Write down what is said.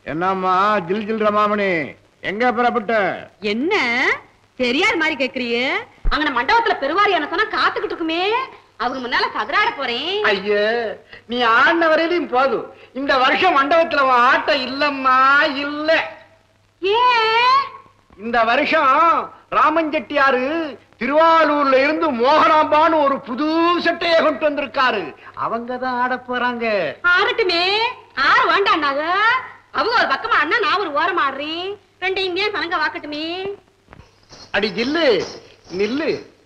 என்னம்மா ஜில் ஜில் ரமாமணி எங்க புறப்பட்ட என்ன தெரியாத மாதிரி கேக்குறியே அங்க மண்டபத்துல பெருவாரியான சொன்னா காத்துக்கிட்டு இருக்குமே அவங்க முன்னால சதுராட போறேன் ஐயே நீ ஆடின வரையிலும் போதும் இந்த வருஷம் மண்டபத்துல உன் ஆட்டம் இல்லம்மா இல்ல ஏன் இந்த வருஷம் ராமஞ்செட்டியாரு திருவாரூர்ல இருந்து மோகனாம்பான்னு ஒரு புது சட்டையை கொண்டு வந்திருக்காரு அவங்க தான் ஆட போறாங்க ஆடட்டுமே ஆறு வேண்டாண்டாங்க அவங்க ஒரு பக்கமா அண்ணா நான் ஒரு ஓரம் ஆடுறேன் ரெண்டு இங்கேயும் சனங்க வாக்கட்டுமே அடி ஜில்லு நில்லு